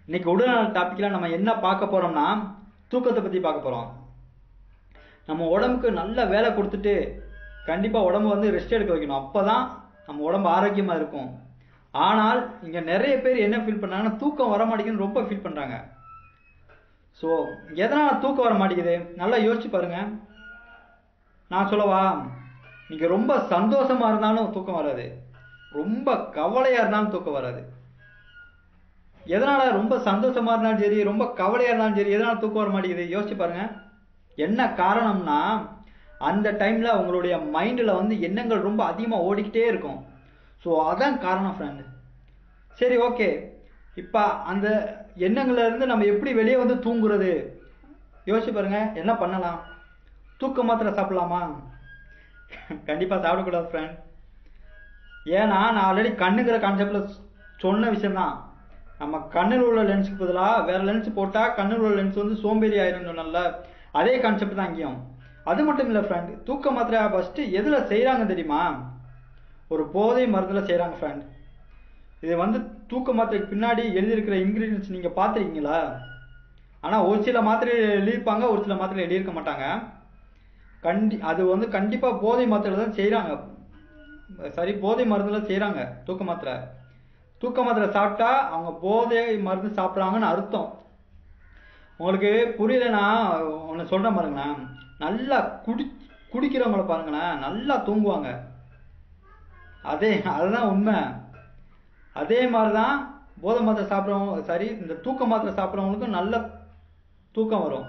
இன்னைக்கு உடல்நல டாப்பிக்கில் நம்ம என்ன பார்க்க போறோம்னா தூக்கத்தை பற்றி பார்க்க போகிறோம் நம்ம உடம்புக்கு நல்ல வேலை கொடுத்துட்டு கண்டிப்பாக உடம்பு வந்து ரெஸ்ட் எடுக்க வைக்கணும் அப்போ தான் நம்ம உடம்பு ஆரோக்கியமாக இருக்கும் ஆனால் இங்கே நிறைய பேர் என்ன ஃபீல் பண்ணாங்கன்னா தூக்கம் வர மாட்டேங்குதுன்னு ரொம்ப ஃபீல் பண்ணுறாங்க ஸோ எதனால் தூக்கம் வர மாட்டேங்குது நல்லா யோசிச்சு பாருங்க நான் சொல்லவா நீங்கள் ரொம்ப சந்தோஷமா இருந்தாலும் தூக்கம் வராது ரொம்ப கவலையாக இருந்தாலும் தூக்கம் வராது எதனால ரொம்ப சந்தோஷமா இருந்தாலும் சரி ரொம்ப கவலையா இருந்தாலும் சரி எதனால தூக்கம் வர மாட்டேங்குது யோசிச்சு பாருங்க என்ன காரணம்னா அந்த டைம்ல உங்களுடைய மைண்ட்ல வந்து எண்ணங்கள் ரொம்ப அதிகமா ஓடிக்கிட்டே இருக்கும் ஸோ அதான் காரணம் ஃப்ரெண்ட் சரி ஓகே இப்போ அந்த எண்ணங்கள்ல இருந்து நம்ம எப்படி வெளியே வந்து தூங்குறது யோசிச்சு பாருங்க என்ன பண்ணலாம் தூக்க மாத்திரை சாப்பிடலாமா கண்டிப்பா சாப்பிடக்கூடாது ஃப்ரெண்ட் ஏன்னா நான் ஆல்ரெடி கண்ணுங்கிற கான்செப்ட்ல சொன்ன விஷயம்தான் நம்ம கண்ணில் உள்ள லென்ஸுக்கு பதிலாக வேற லென்ஸ் போட்டால் கண்ணில் உள்ள லென்ஸ் வந்து சோம்பேறி ஆயிரும் சொன்னல அதே கான்செப்ட் தான் இங்கேயும் அது மட்டும் இல்லை ஃப்ரெண்ட் தூக்க மாத்திரை ஃபஸ்ட்டு எதில் செய்கிறாங்க தெரியுமா ஒரு போதை மருந்தில் செய்கிறாங்க ஃப்ரெண்ட் இது வந்து தூக்க மாத்திரைக்கு பின்னாடி எழுதியிருக்கிற இன்க்ரீடியன்ஸ் நீங்கள் பார்த்துருக்கீங்களா ஆனால் ஒரு சில மாத்திரை எழுதியிருப்பாங்க ஒரு சில மாத்திரை எழுதியிருக்க மாட்டாங்க கண்டி அது வந்து கண்டிப்பாக போதை மாத்திரை தான் செய்கிறாங்க சரி போதை மருந்துல செய்கிறாங்க தூக்க மாத்திரை தூக்க மாத்திரை சாப்பிட்டா அவங்க போதை மருந்து சாப்பிட்றாங்கன்னு அர்த்தம் உங்களுக்கு புரியலனா ஒன்று சொல்கிறேன் பாருங்களேன் நல்லா குடி குடிக்கிறவங்கள பாருங்களேன் நல்லா தூங்குவாங்க அதே அதுதான் உண்மை அதே மாதிரி தான் போதை மாத்திரை சாப்பிட்றவங்க சரி இந்த தூக்க மாத்திரை சாப்பிட்றவங்களுக்கும் நல்ல தூக்கம் வரும்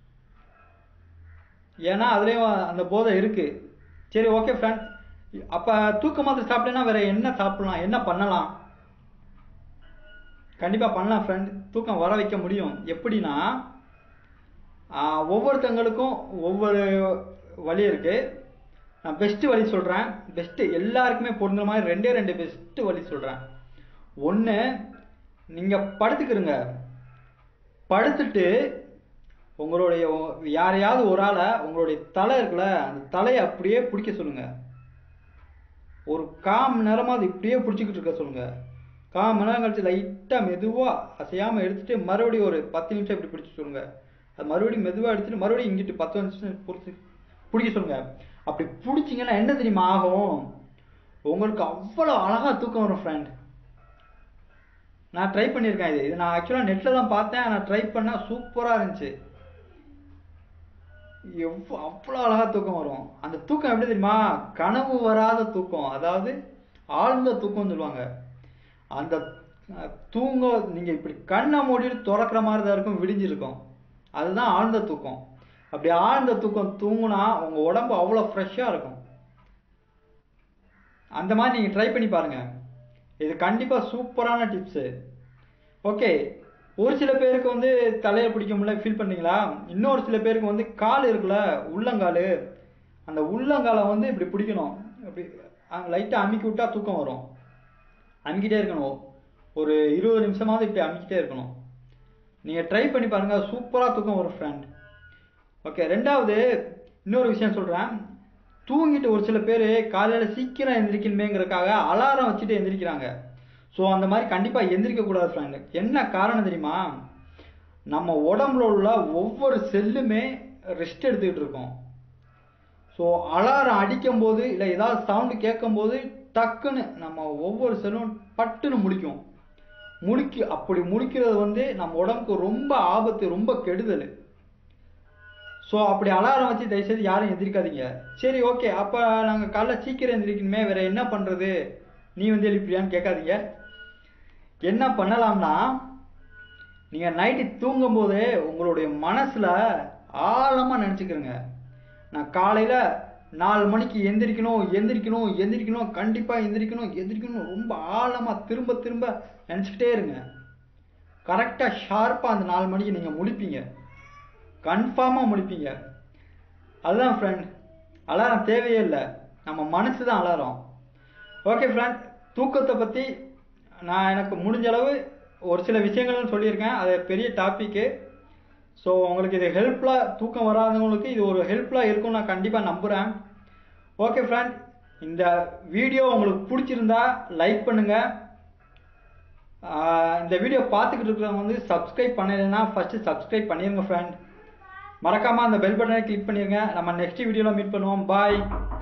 ஏன்னா அதுலேயும் அந்த போதை இருக்கு சரி ஓகே ஃப்ரெண்ட் அப்போ தூக்க மாத்திரை சாப்பிட்டேன்னா வேற என்ன சாப்பிடலாம் என்ன பண்ணலாம் கண்டிப்பாக பண்ணலாம் ஃப்ரெண்ட் தூக்கம் வர வைக்க முடியும் எப்படின்னா ஆஹ், ஒவ்வொருத்தங்களுக்கும் ஒவ்வொரு வழி இருக்கு நான் பெஸ்ட்டு வழி சொல்கிறேன் பெஸ்ட்டு எல்லாருக்குமே பொருந்துற மாதிரி ரெண்டே ரெண்டு பெஸ்ட்டு வழி சொல்கிறேன் ஒன்று நீங்கள் படுத்துக்கிறங்க படுத்துட்டு உங்களுடைய ஒ- யாரையாவது ஒரு ஆளை உங்களுடைய தலை இருக்குல்ல அந்த தலையை அப்படியே பிடிக்க சொல்லுங்க ஒரு கால் மணி நேரமா அது இப்படியே பிடிச்சிக்கிட்டு இருக்க சொல்லுங்க கால் மணி நேரம் கழிச்சு லைட்டாக மெதுவாக அசையாமல் எடுத்துட்டு மறுபடியும் ஒரு பத்து நிமிஷம் இப்படி பிடிச்சி சொல்லுங்க அது மறுபடியும் மெதுவாக எடுத்துட்டு மறுபடியும் இங்கிட்டு பத்து நிமிஷம் பிடிச்சி பிடிக்க சொல்லுங்க அப்படி பிடிச்சிங்கன்னா என்ன தெரியுமா ஆகும் உங்களுக்கு அவ்வளோ அழகா தூக்கம் வரும் ஃப்ரெண்ட் நான் ட்ரை பண்ணியிருக்கேன் இது இது நான் ஆக்சுவலாக நெட்டில் தான் பார்த்தேன் நான் ட்ரை பண்ணால் சூப்பராக இருந்துச்சு எவ்வளோ அவ்வளோ அழகா தூக்கம் வரும் அந்த தூக்கம் எப்படி தெரியுமா கனவு வராத தூக்கம் அதாவது ஆழ்ந்த தூக்கம்னு சொல்லுவாங்க அந்த அஹ், தூங்க நீங்கள் இப்படி கண்ணை மூடிட்டு திறக்கிற மாதிரி தான் இருக்கும் விடிஞ்சிருக்கும் அதுதான் ஆழ்ந்த தூக்கம் அப்படி ஆழ்ந்த தூக்கம் தூங்குனா உங்கள் உடம்பு அவ்வளோ ஃப்ரெஷ்ஷாக இருக்கும் அந்த மாதிரி நீங்கள் ட்ரை பண்ணி பாருங்க இது கண்டிப்பாக சூப்பரான டிப்ஸு ஓகே ஒரு சில பேருக்கு வந்து தலையை பிடிக்க முடியல ஃபீல் பண்ணீங்களா இன்னொரு சில பேருக்கு வந்து கால் இருக்குல்ல உள்ளங்கால் அந்த உள்ளங்காலை வந்து இப்படி பிடிக்கணும் அப்படி லைட்டாக அமுக்கி விட்டா தூக்கம் வரும் அமுக்கிட்டே இருக்கணும் ஒரு இருபது நிமிஷமாவது இப்படி அமுக்கிட்டே இருக்கணும் நீங்கள் ட்ரை பண்ணி பாருங்க சூப்பராக தூக்கம் வரும் ஃப்ரெண்ட் ஓகே ரெண்டாவது இன்னொரு விஷயம் சொல்கிறேன் தூங்கிட்டு ஒரு சில பேர் காலையில் சீக்கிரம் எந்திரிக்கணுமேங்கிறதுக்காக அலாரம் வச்சுட்டு எந்திரிக்கிறாங்க ஸோ அந்த மாதிரி கண்டிப்பாக எந்திரிக்க கூடாது ஃப்ரெண்ட் என்ன காரணம் தெரியுமா நம்ம உடம்புல உள்ள ஒவ்வொரு செல்லுமே ரெஸ்ட் எடுத்துக்கிட்டு இருக்கோம் ஸோ அலாரம் அடிக்கும்போது இல்லை ஏதாவது சவுண்டு கேட்கும்போது டக்குன்னு நம்ம ஒவ்வொரு செல்லும் பட்டுன்னு முடிக்கும் முழிக்கு அப்படி முழிக்கிறது வந்து நம்ம உடம்புக்கு ரொம்ப ஆபத்து ரொம்ப கெடுதல் ஸோ அப்படி அலாரம் வச்சு தயவுசெய்து யாரும் எந்திரிக்காதீங்க சரி ஓகே அப்போ நாங்கள் காலைல சீக்கிரம் எந்திரிக்கணுமே வேற என்ன பண்ணுறது நீ வந்து எழுப்பியான்னு கேட்காதீங்க என்ன பண்ணலாம்னா நீங்கள் நைட்டு தூங்கும்போதே உங்களுடைய மனசில் ஆழமாக நினச்சிக்கிறங்க நான் காலையில் நாலு மணிக்கு எந்திரிக்கணும் எந்திரிக்கணும் எந்திரிக்கணும் கண்டிப்பாக எந்திரிக்கணும் எந்திரிக்கணும் ரொம்ப ஆழமாக திரும்ப திரும்ப நினச்சிக்கிட்டே இருங்க கரெக்டாக ஷார்ப்பாக அந்த நாலு மணிக்கு நீங்கள் முழிப்பீங்க கன்ஃபார்மாக முழிப்பீங்க அதுதான் ஃப்ரெண்ட் அலாரம் தேவையே இல்லை நம்ம மனசு தான் அலாரம் ஓகே ஃப்ரெண்ட் தூக்கத்தை பற்றி நான் எனக்கு முடிஞ்ச அளவு ஒரு சில விஷயங்கள் சொல்லியிருக்கேன் அது பெரிய டாப்பிக்கு ஸோ உங்களுக்கு இது ஹெல்ப்ஃபுல்லாக தூக்கம் வராதவங்களுக்கு இது ஒரு ஹெல்ப்ஃபுல்லாக இருக்கும்னு நான் கண்டிப்பாக நம்புகிறேன் ஓகே ஃப்ரெண்ட் இந்த வீடியோ உங்களுக்கு பிடிச்சிருந்தா லைக் பண்ணுங்கள் ஆஹ் இந்த வீடியோ பார்த்துக்கிட்டு இருக்கிறவங்க வந்து சப்ஸ்கிரைப் பண்ணலைன்னா ஃபஸ்ட்டு சப்ஸ்கிரைப் பண்ணிடுங்க ஃப்ரெண்ட் மறக்காமல் அந்த பெல் பட்டனை கிளிக் பண்ணிடுங்க நம்ம நெக்ஸ்ட் வீடியோவில் மீட் பண்ணுவோம் பாய்